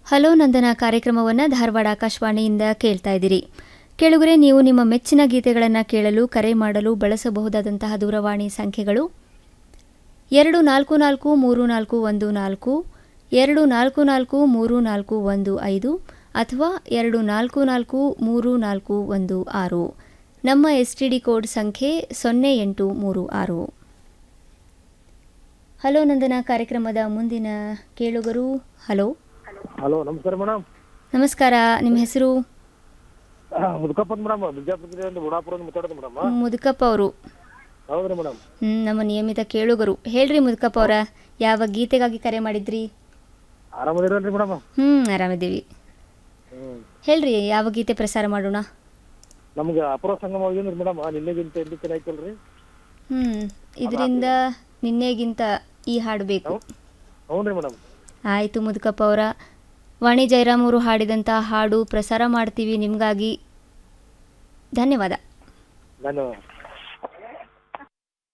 hello ನಂದನ ಕಾರ್ಯಕ್ರಮವನ್ನು ಧಾರವಾಡ ಆಕಾಶವಾಣಿಯಿಂದ ಕೇಳ್ತಾ ಇದ್ದೀರಿ ಕೇಳುಗರೆ ನೀವು ನಿಮ್ಮ ಮೆಚ್ಚಿನ ಗೀತೆಗಳನ್ನು ಕೇಳಲು ಕರೆ ಮಾಡಲು ಬಳಸಬಹುದಾದಂತಹ ದೂರವಾಣಿ ಸಂಖ್ಯೆಗಳು ಎರಡು ನಾಲ್ಕು ನಾಲ್ಕು ಮೂರು ನಾಲ್ಕು ಒಂದು ನಾಲ್ಕು ಎರಡು ನಾಲ್ಕು ನಾಲ್ಕು ಮೂರು ನಾಲ್ಕು ಒಂದು ಐದು ಅಥವಾ ಎರಡು ನಾಲ್ಕು ನಾಲ್ಕು ಮೂರು ನಾಲ್ಕು ಒಂದು ಆರು ನಮ್ಮ ಎಸ್ ಟಿ ಡಿ ಕೋಡ್ ಸಂಖ್ಯೆ ಸೊನ್ನೆ ಎಂಟು ಮೂರು ಆರು ಹಲೋ ನಂದನ ಕಾರ್ಯಕ್ರಮದ ಮುಂದಿನ ಕೇಳುಗರು ಹಲೋ ಹಲೋ ನಮಸ್ಕಾರ ಮೇಡಮ್ ನಮಸ್ಕಾರ ನಿಮ್ಮ ಹೆಸರು ಮುದುಕಪ್ಪ ಮೇಡಮ್ ಬಿಜಾಪುರದಿಂದ ಬುಡಾಪುರದಿಂದ ಮಾತಾಡೋದು ಮೇಡಮ್ ಮುದುಕಪ್ಪ ಅವರು ಹೌದ್ರಿ ಮೇಡಮ್ ಹ್ಮ್, ನಮ್ಮ ನಿಯಮಿತ ಕೇಳುಗರು ಹೇಳ್ರಿ ಮುದುಕಪ್ಪ ಅವರ ಯಾವ ಗೀತೆಗಾಗಿ ಕರೆ ಮಾಡಿದ್ರಿ ಆರಾಮದಿರಲ್ರಿ ಮೇಡಮ್ ಹ್ಞೂ ಆರಾಮಿದ್ದೀವಿ ಹ್ಮ್ ಹೇಳ್ರಿ ಯಾವ ಗೀತೆ ಪ್ರಸಾರ ಮಾಡೋಣ ನಮ್ಗೆ ಅಪರ ಸಂಗಮ ಆಗಿದ್ರಿ ಮೇಡಮ್ ನಿನ್ನೆಗಿಂತ ಎಲ್ಲಿ ಚೆನ್ನಾಗಿತ್ತಲ್ರಿ ಹ್ಞೂ ಇದರಿಂದ ನಿನ್ನೆಗಿಂತ ಈ ಹಾಡು ಬೇಕು ಹ್ಞೂ ಮೇಡಮ್ ಆಯಿತು ಮುದುಕಪ್ಪ ಅವರ ವಾಣಿ ಜಯರಾಮ್ ಅವರು ಹಾಡಿದಂಥ ಹಾಡು ಪ್ರಸಾರ ಮಾಡ್ತೀವಿ ನಿಮಗಾಗಿ ಧನ್ಯವಾದ ಧನ್ಯವಾದ